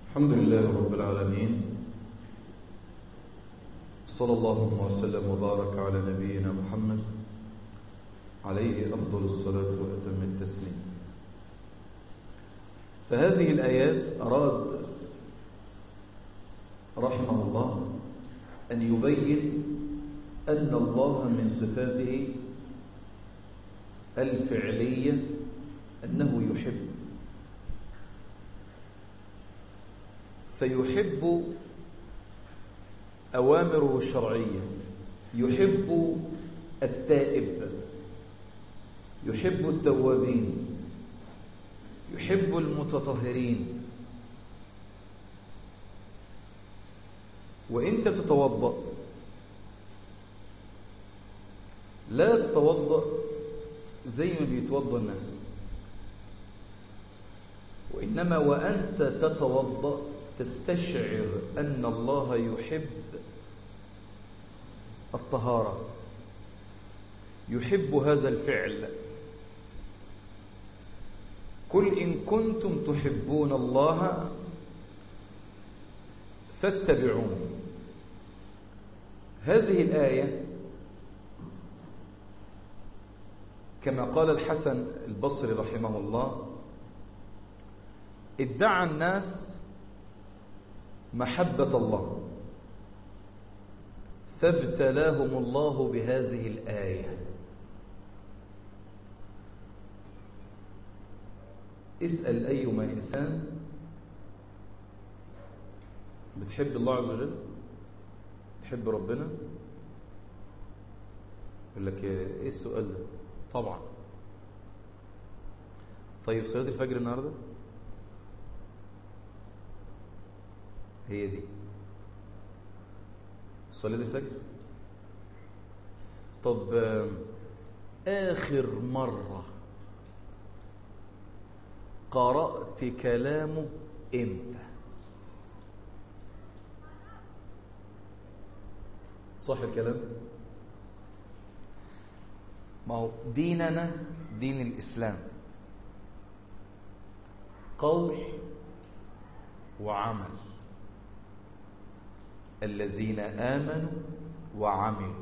الحمد لله رب العالمين صلى الله وسلم وبارك على نبينا محمد عليه أفضل الصلاة وأتم التسليم فهذه الآيات أراد رحمه الله أن يبين أن الله من صفاته الفعلية أنه يحب فيحب أوامره الشرعية يحب التائب يحب التوابين يحب المتطهرين وانت تتوضا لا تتوضا زي ما بيتوضا الناس وانما وانت تتوضا تستشعر ان الله يحب الطهاره يحب هذا الفعل قل ان كنتم تحبون الله فاتبعوني هذه الايه كما قال الحسن البصري رحمه الله ادعى الناس محبه الله فابتلاهم الله بهذه الايه اسال ايما انسان بتحب الله عز وجل تحب ربنا يقول لك ايه السؤال ده طبعا طيب صلاه الفجر النهارده هي دي صلاه الفجر طب اخر مره قرات كلامه امتى صح الكلام ما هو ديننا دين الإسلام قول وعمل الذين آمنوا وعملوا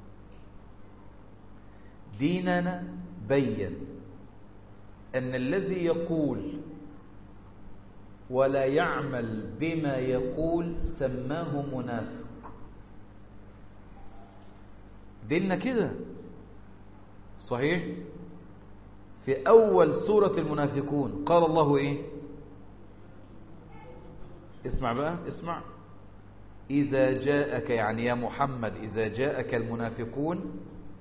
ديننا بين أن الذي يقول ولا يعمل بما يقول سماه منافق ديننا كده صحيح في أول سورة المنافقون قال الله إيه اسمع بقى اسمع إذا جاءك يعني يا محمد إذا جاءك المنافقون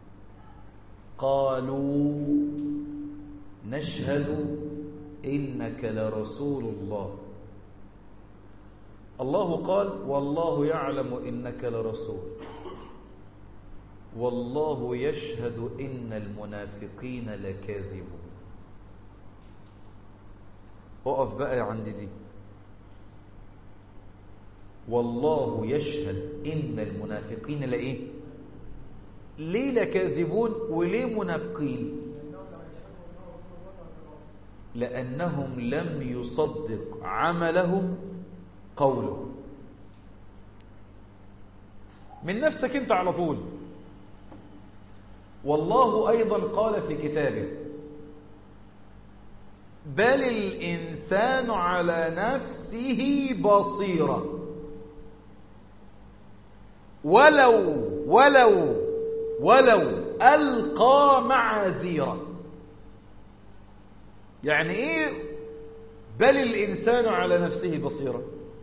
قالوا نشهد إنك لرسول الله الله قال والله يعلم إنك لرسول والله يشهد إن المنافقين لكاذبون اقف بقى عند دي والله يشهد إن المنافقين لإيه ليه لكاذبون وليه منافقين لأنهم لم يصدق عملهم قولهم من نفسك انت على طول والله أيضا قال في كتابه بل الإنسان على نفسه بصيرة ولو ولو ولو ألقى معاذيرا يعني إيه بل الإنسان على نفسه بصيرة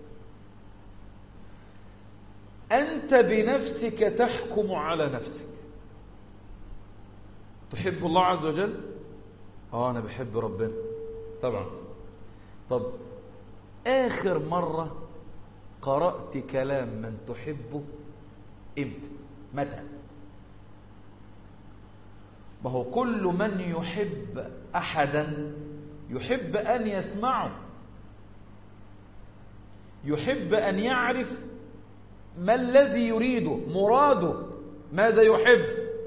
أنت بنفسك تحكم على نفسك تحب الله عز وجل اه انا بحب ربنا طبعا طب اخر مره قرات كلام من تحبه امتى متى ما هو كل من يحب احدا يحب ان يسمعه يحب ان يعرف ما الذي يريده مراده ماذا يحب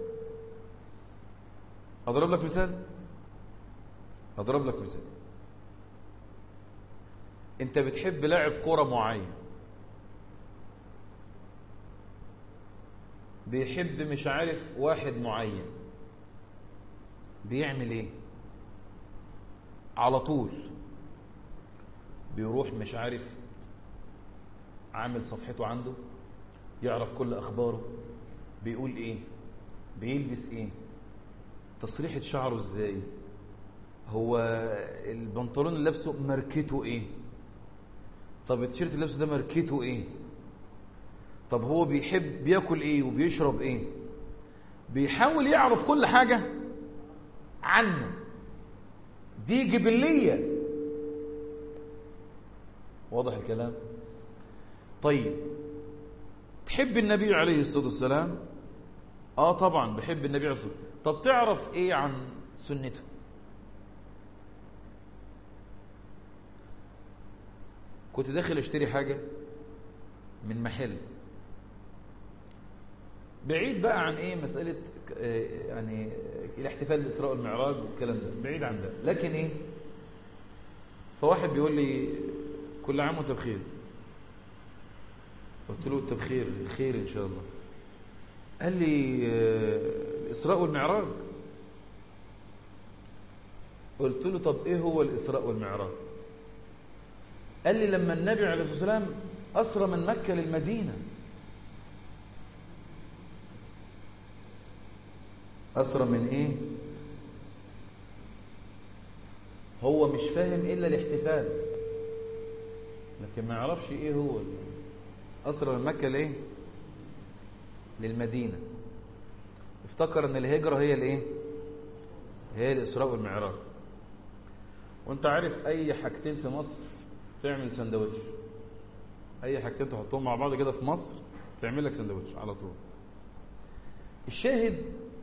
أضرب لك مثال أضرب لك مثال انت بتحب لاعب كرة معين بيحب مش عارف واحد معين بيعمل ايه على طول بيروح مش عارف عامل صفحته عنده يعرف كل اخباره بيقول ايه بيلبس ايه تصريحة شعره ازاي هو البنطلون اللي لابسه ماركته ايه طب التيشيرت اللي لابسه ده ماركته ايه طب هو بيحب بياكل ايه وبيشرب ايه بيحاول يعرف كل حاجة عنه دي جبلية واضح الكلام طيب تحب النبي عليه الصلاة والسلام اه طبعا بحب النبي عليه الصلاة والسلام طب تعرف ايه عن سنته كنت داخل اشتري حاجة من محل بعيد بقى عن ايه مسألة يعني الاحتفال بالإسراء والمعراج والكلام ده بعيد عن ده لكن ايه فواحد بيقول لي كل عام وانت بخير قلت له انت بخير خير ان شاء الله قال لي الإسراء والمعراج قلت له طب ايه هو الإسراء والمعراج قال لي لما النبي عليه الصلاة والسلام أسرى من مكة للمدينة أسرى من إيه هو مش فاهم إلا الاحتفال لكن ما يعرفش إيه هو أسرى من مكة لإيه للمدينة افتكر أن الهجرة هي الإيه هي الإسراء والمعراج وانت عارف أي حاجتين في مصر تعمل سندوتش اي حاجتين تحطهم مع بعض كده في مصر تعمل لك سندوتش على طول الشاهد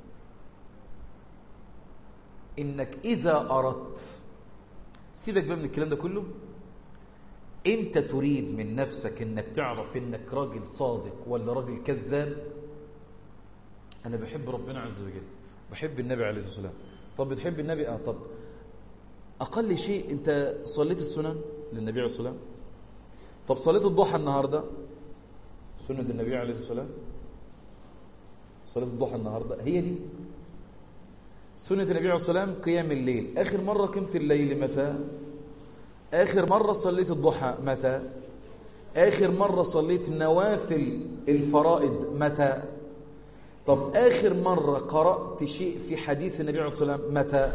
انك اذا اردت سيبك بقى من الكلام ده كله انت تريد من نفسك انك تعرف انك راجل صادق ولا راجل كذاب انا بحب ربنا عز وجل بحب النبي عليه الصلاه والسلام طب بتحب النبي اه طب اقل شيء انت صليت السنن للنبي عليه الصلاه والسلام طب صليت الضحى النهارده سنه النبي عليه الصلاه والسلام صلاه الضحى النهارده هي دي سنه النبي عليه الصلاه والسلام قيام الليل اخر مره قمت الليل متى اخر مره صليت الضحى متى اخر مره صليت نوافل الفرائض متى طب اخر مره قرات شيء في حديث النبي عليه الصلاه والسلام متى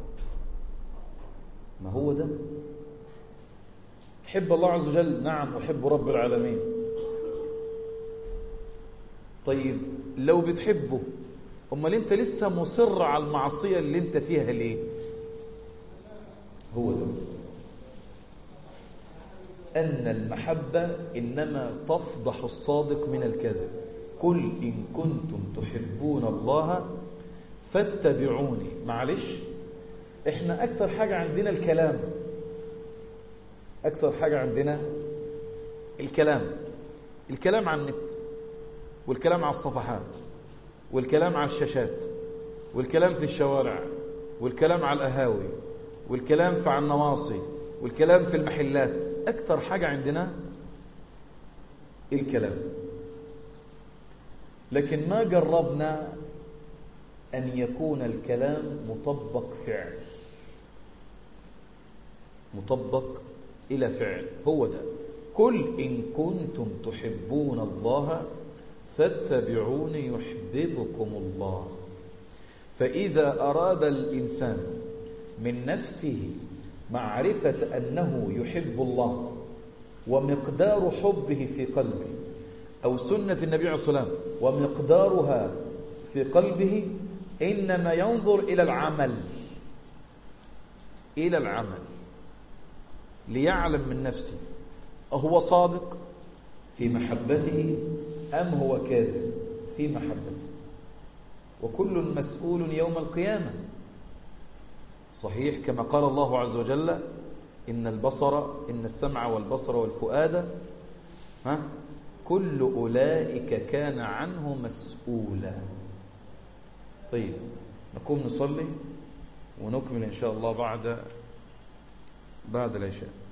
ما هو ده تحب الله عز وجل نعم أحب رب العالمين طيب لو بتحبه امال انت لسه مصر على المعصية اللي انت فيها ليه هو ده أن المحبة إنما تفضح الصادق من الكذب قل إن كنتم تحبون الله فاتبعوني معلش احنا أكثر حاجة عندنا الكلام أكثر حاجة عندنا الكلام الكلام على النت والكلام على الصفحات والكلام على الشاشات والكلام في الشوارع والكلام على القهاوي والكلام في على النواصي والكلام في المحلات أكثر حاجة عندنا الكلام لكن ما جربنا أن يكون الكلام مطبق فعل مطبق إلى فعل هو ده قل إن كنتم تحبون الله فاتبعوني يحببكم الله فإذا أراد الإنسان من نفسه معرفة أنه يحب الله ومقدار حبه في قلبه أو سنة النبي عليه الصلاة والسلام ومقدارها في قلبه إنما ينظر إلى العمل إلى العمل ليعلم من نفسه أهو صادق في محبته أم هو كاذب في محبته وكل مسؤول يوم القيامة صحيح كما قال الله عز وجل إن البصر إن السمع والبصر والفؤاد ها كل أولئك كان عنه مسؤولا طيب نقوم نصلي ونكمل إن شاء الله بعد بعد العشاء